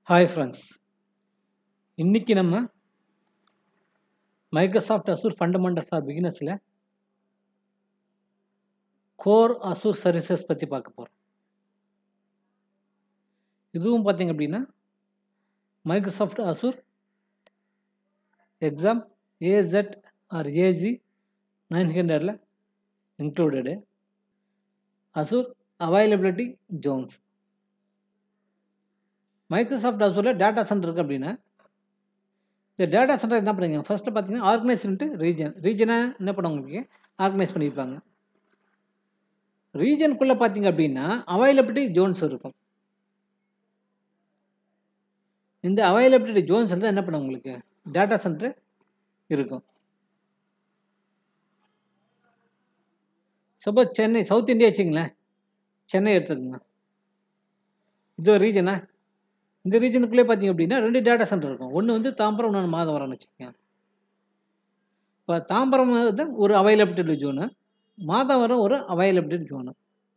Hi friends இன்னைக்கு நம்ம Microsoft Azure fundamental for பிகினர்ஸில் கோர் அசூர் சர்வீசஸ் பற்றி பார்க்க போகிறோம் இதுவும் பார்த்தீங்க அப்படின்னா Microsoft Azure exam AZ or AZ nine ஹண்ட்ரடில் included Azure availability zones Microsoft அசூரில் டேட்டா சென்டர் இருக்குது அப்படின்னா இந்த டேட்டா சென்டர் என்ன பண்ணுங்க ஃபஸ்ட்டு பார்த்தீங்கன்னா ஆர்கனைஸ்ன்ட்டு ரீஜன் ரீஜனை என்ன பண்ணுவாங்க ஆர்கனைஸ் பண்ணியிருப்பாங்க ரீஜனுக்குள்ளே பார்த்தீங்க அப்படின்னா அவைலபிலிட்டி ஜோன்ஸ் இருக்கும் இந்த அவைலபிலிட்டி ஜோன்ஸ் வந்து என்ன பண்ணும் உங்களுக்கு டேட்டா சென்டர் இருக்கும் சப்போஸ் சென்னை சவுத் இந்தியா வச்சுங்களேன் சென்னை எடுத்துக்கோங்க இது ஒரு ரீஜனா இந்த ரீஜனுக்குள்ளே பார்த்தீங்க அப்படின்னா ரெண்டு டேட்டா சென்டர் இருக்கும் ஒன்று வந்து தாம்பரம் இன்னொன்று மாதவரம்னு வச்சுக்கோங்க இப்போ தாம்பரம் வந்து ஒரு அவைலபிலிட்டி ஜோனு மாதவரம் ஒரு அவைலபிலிட்டி ஜோனு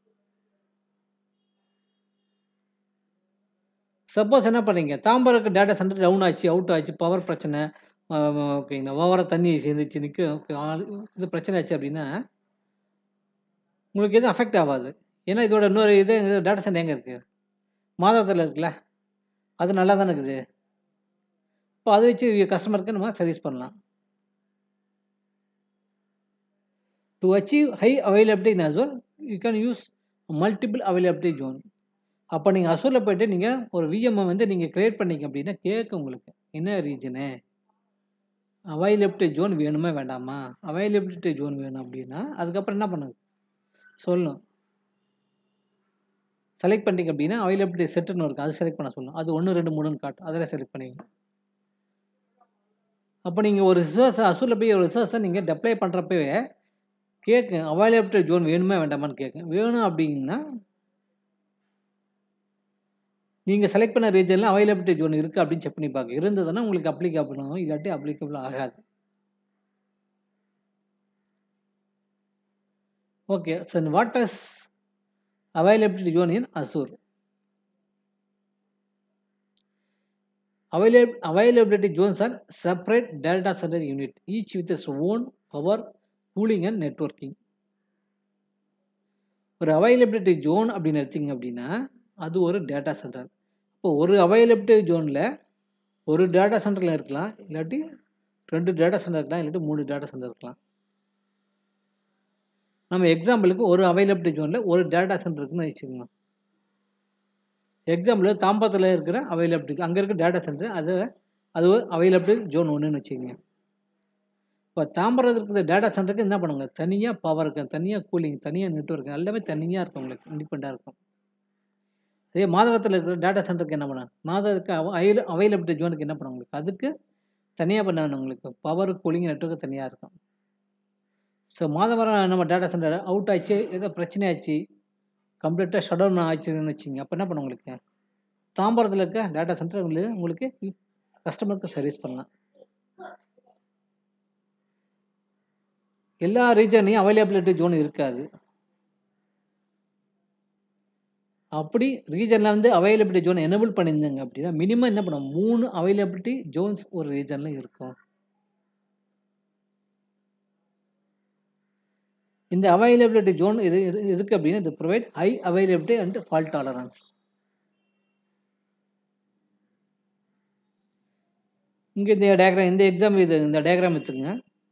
சப்போஸ் என்ன பண்ணீங்க தாம்பரத்துக்கு டேட்டா சென்டர் டவுன் ஆச்சு அவுட் ஆச்சு பவர் பிரச்சனை ஓகேங்களா ஓவர தண்ணி சேர்ந்துச்சு நிற்க இது பிரச்சனை ஆச்சு அப்படின்னா உங்களுக்கு எதுவும் அஃபெக்ட் ஆகாது ஏன்னா இதோட இன்னொரு இது டேட்டா சென்டர் எங்கே இருக்குது மாதவரத்தில் இருக்குல்ல அது நல்லா தானே இருக்குது இப்போ அதை வச்சு கஸ்டமருக்கு நம்ம சர்வீஸ் பண்ணலாம் to achieve high availability in Azure you can use multiple availability zone அப்போ நீங்கள் அசூரில் போய்ட்டு நீங்கள் ஒரு விஎம்ஐ வந்து நீங்கள் க்ரியேட் பண்ணீங்க அப்படின்னா கேட்கும் உங்களுக்கு என்ன ரீஜனு அவைலபிலிட்டி ஜோன் வேணுமா வேண்டாமா அவைலபிலிட்டி ஜோன் வேணும் அப்படின்னா அதுக்கப்புறம் என்ன பண்ணுங்க சொல்லணும் செலக்ட் பண்ணிட்டீங்க அப்படின்னா அவைலபிலிட்டி செட்டுன்னு இருக்கும் அது செலக்ட் பண்ண சொல்லணும் அது ஒன்று ரெண்டு மூணுன்னு காட்டும் அதில் செலக்ட் பண்ணிங்க அப்போ நீங்கள் ஒரு ரிசோர்ஸை அசூரில் போய் ஒரு ரிசோர்ஸை நீங்கள் டெப்ளை பண்ணுறப்பவே கேட்கு அவைலபிலிட்டி ஜோன் வேணுமா வேண்டாமான்னு கேட்கும் வேணும் அப்படின்னா நீங்கள் செலக்ட் பண்ண ரீஜனில் அவைலபிலிட்டி ஜோன் இருக்குது அப்படின்னு செக் பண்ணி பார்க்க இருந்ததுன்னா உங்களுக்கு அப்ளிகபிள் ஆகும் இல்லாட்டி அப்ளிகபிள் ஆகாது okay so what is availability zone in Azure. Availab availability zones are separate data center unit, each with its own power, cooling and networking. ஒரு அவைலபிலிட்டி ஜோன் அப்படின்னு எடுத்தீங்க அப்படின்னா அது ஒரு டேட்டா சென்டர் இப்போ ஒரு அவைலபிலிட்டி ஜோனில் ஒரு டேட்டா சென்டரில் இருக்கலாம் இல்லாட்டி ரெண்டு டேட்டா சென்டர் இருக்கலாம் இல்லாட்டி மூணு டேட்டா சென்டர் இருக்கலாம் நம்ம எக்ஸாம்பிளுக்கு ஒரு அவைலபிலிட்டி ஜோனில் ஒரு டேட்டா சென்டர் இருக்குன்னு வச்சுக்கோங்க எக்ஸாம்பிள் தாம்பரத்தில் இருக்கிற அவைலபிலிட்டி அங்கே இருக்க டேட்டா சென்டர் அது அது ஒரு அவைலபிலிட்டி ஜோன் ஒன்றுன்னு வச்சுக்கோங்க இப்போ தாம்பரத்தில் இருக்கிற டேட்டா சென்டருக்கு என்ன பண்ணுங்க தனியாக பவர் இருக்கும் தனியாக கூலிங் தனியாக நெட்ஒர்க் எல்லாமே தனியாக இருக்கும் உங்களுக்கு இண்டிபெண்ட்டாக இருக்கும் அதே மாதவத்தில் இருக்கிற டேட்டா சென்டருக்கு என்ன பண்ண மாதத்துக்கு அவைல அவைலபிலிட்டி ஜோனுக்கு என்ன பண்ண உங்களுக்கு அதுக்கு தனியாக பண்ண உங்களுக்கு பவர் கூலிங் நெட்ஒர்க்கு தனியாக இருக்கும் ஸோ மாதவரம் நம்ம டேட்டா சென்டர் அவுட் ஆச்சு ஏதோ பிரச்சனை ஆச்சு கம்ப்ளீட்டாக ஷட் டவுன் ஆச்சுன்னு வச்சுங்க அப்போ என்ன பண்ண உங்களுக்கு தாம்பரத்தில் இருக்க டேட்டா சென்டர் உங்களுக்கு உங்களுக்கு கஸ்டமருக்கு சர்வீஸ் பண்ணலாம் எல்லா ரீஜன்லையும் அவைலபிலிட்டி ஜோன் இருக்காது அப்படி ரீஜனில் வந்து அவைலபிலிட்டி ஜோன் எனபிள் பண்ணியிருந்தாங்க அப்படின்னா மினிமம் என்ன பண்ணும் மூணு அவைலபிலிட்டி ஜோன்ஸ் ஒரு ரீஜனில் இருக்கும் இந்த அவைலபிலிட்டி ஜோன் இது எதுக்கு அப்படின்னா இது provide high availability and fault tolerance இங்கே இந்த டயக்ராம் இந்த எக்ஸாம் இது இந்த டயக்ராம் எடுத்துக்கங்க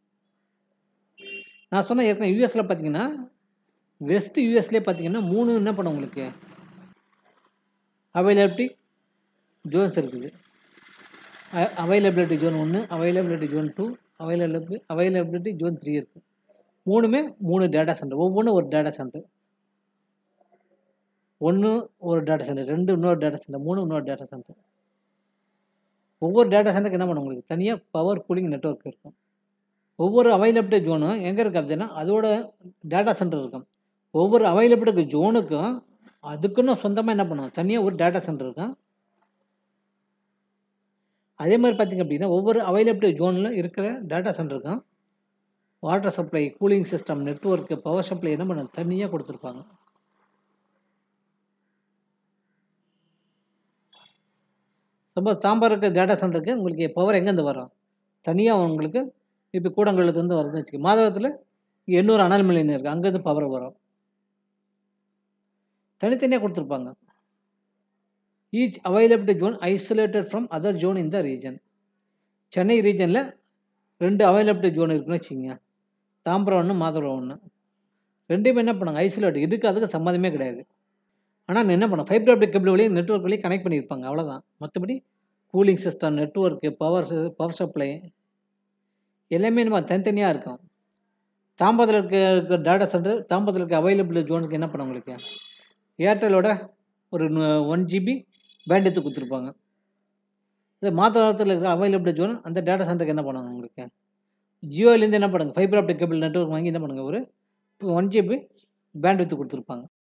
நான் சொன்ன ஏற்கனவே யூஎஸில் பார்த்தீங்கன்னா வெஸ்ட் யூஎஸ்லேயே பார்த்தீங்கன்னா மூணு என்ன பண்ண உங்களுக்கு அவைலபிலிட்டி ஜோன்ஸ் இருக்குது அவைலபிலிட்டி ஜோன் ஒன்று availability zone two availability availability zone three இருக்குது மூணுமே மூணு டேட்டா சென்டர் ஒவ்வொன்றும் ஒரு டேட்டா சென்டர் ஒன்று ஒரு டேட்டா சென்டர் ரெண்டு இன்னொரு டேட்டா சென்டர் மூணு இன்னொரு டேட்டா சென்டர் ஒவ்வொரு டேட்டா சென்டருக்கு என்ன பண்ணும் உங்களுக்கு தனியாக பவர் கூலிங் நெட்ஒர்க் இருக்கும் ஒவ்வொரு அவைலபிலிட்டி ஜோனும் எங்கே இருக்குது அப்படின்னா அதோட டேட்டா சென்டர் இருக்கும் ஒவ்வொரு அவைலபிலிட்டி ஜோனுக்கும் அதுக்குன்னு சொந்தமாக என்ன பண்ணுவோம் தனியாக ஒரு டேட்டா சென்டர் இருக்கும் அதே மாதிரி பார்த்திங்க அப்படின்னா ஒவ்வொரு அவைலபிலிட்டி ஜோனில் இருக்கிற டேட்டா சென்டருக்கும் water supply cooling system network power supply என்ன பண்ண தனியாக கொடுத்துருப்பாங்க சப்போஸ் தாம்பரம் இருக்க டேட்டா சென்டருக்கு உங்களுக்கு பவர் எங்கேருந்து வரும் தனியாக உங்களுக்கு இப்போ கூடங்குளத்துலேருந்து வருதுன்னு வச்சுக்க மாதவத்தில் எண்ணூறு அனல் மில்லியன் இருக்குது அங்கேருந்து பவர் வரும் தனித்தனியாக கொடுத்துருப்பாங்க each availability zone isolated from other zone in the region Chennai ரீஜனில் ரெண்டு அவைலபிலிட்டி ஜோன் இருக்குன்னு வச்சுக்கோங்க தாம்பரம் ஒன்று மாதவரம் ஒன்று ரெண்டுமே என்ன பண்ணாங்க ஐசோலேட் இதுக்கு அதுக்கு சம்மந்தமே கிடையாது ஆனால் என்ன பண்ண ஃபைபர் ஆப்டிக் கேபிள் வழியாக நெட்ஒர்க் வழியாக கனெக்ட் பண்ணியிருப்பாங்க அவ்வளோதான் மற்றபடி cooling system network power power supply எல்லாமே நம்ம தனித்தனியாக இருக்கும் தாம்பரத்தில் இருக்க இருக்க டேட்டா சென்டர் தாம்பரத்தில் இருக்க அவைலபிள் ஜோனுக்கு என்ன பண்ண உங்களுக்கு ஏர்டெலோட ஒரு ஒன் ஜிபி பேண்டெத்து கொடுத்துருப்பாங்க இது மாதவரத்தில் இருக்கிற அவைலபிள் ஜோன் அந்த டேட்டா சென்டருக்கு என்ன பண்ணுவாங்க உங்களுக்கு ஜியோலேருந்து என்ன பண்ணுங்க ஃபைபர் ஆப்டிக் கேபிள் நெட்ஒர்க் வாங்கி என்ன பண்ணுங்க ஒரு ஒன் ஜிபி பேண்ட் வித்து கொடுத்துருப்பாங்க